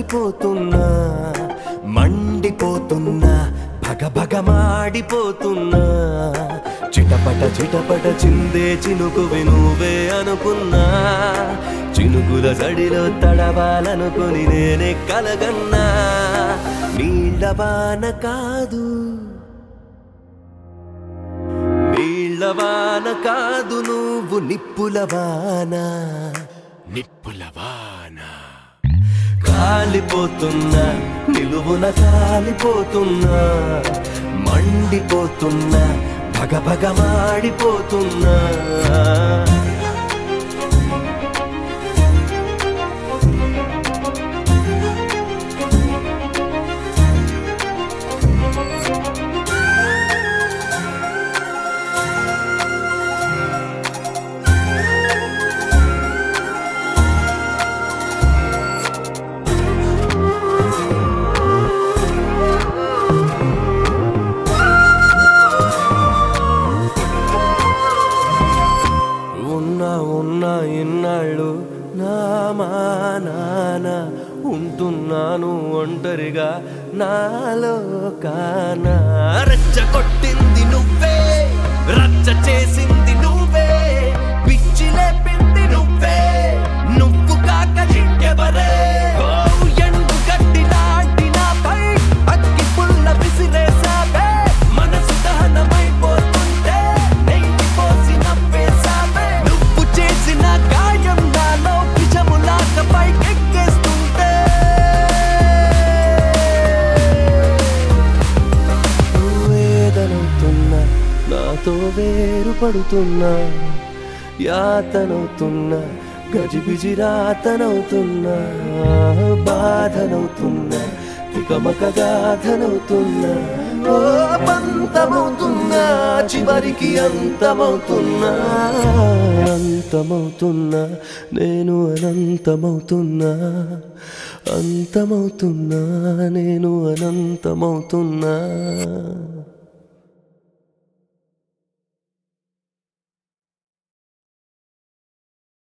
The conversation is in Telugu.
కాలిపోతున్నా మండిపోతున్నా భగ భగ మాడిపోతున్నా చిటపట చిటపట చిందే చినుకు వినువే అనుకున్నా చినుకుల సడిలో తడవాలనుకుని నేనే కలగన్నా నీళ్ళవాన కాదు నీళ్ళవాన కాదు నువ్వు నిప్పులవాన నిప్పులవాన కాలిపోతున్నా నిలువున కాలిపోతున్నా మండిపోతున్నా భగ భగ మాడిపోతున్నా ఉన్నా ఉన్నా ఇన్నాళ్ళు నా మా నాన్న ఉంటున్నాను ఒంటరిగా నాలో కానా రచ్చ కొట్టింది నువ్వే రచ్చ చేసింది నువ్వే పిచ్చి లేపింది నువ్వే నువ్వు కాక ఇంకెవరే ఓ ఎండు గడ్డి లాంటి నాపై అగ్గి పుల్ల విసిరేసావే మనసు దహనమైపోతుంటే నెయ్యి పోసి నవ్వేసావే నువ్వు చేసిన గాయం నాలో విషములాగా పైకెక్కేస్తుంటే వేదనవుతున్నా నాతో వేరు పడుతున్నా యాతనవుతున్నా గజిబిజి రాతనవుతున్నా బాధనవుతున్నా తికమక గాథనవుతున్నా ఓ పంతమవుతున్నా చివరికి అంతమవుతున్నా అంతమవుతున్నా నేను అనంతమవుతున్నా అంతమవుతున్నా నేను అనంతమవుతున్నా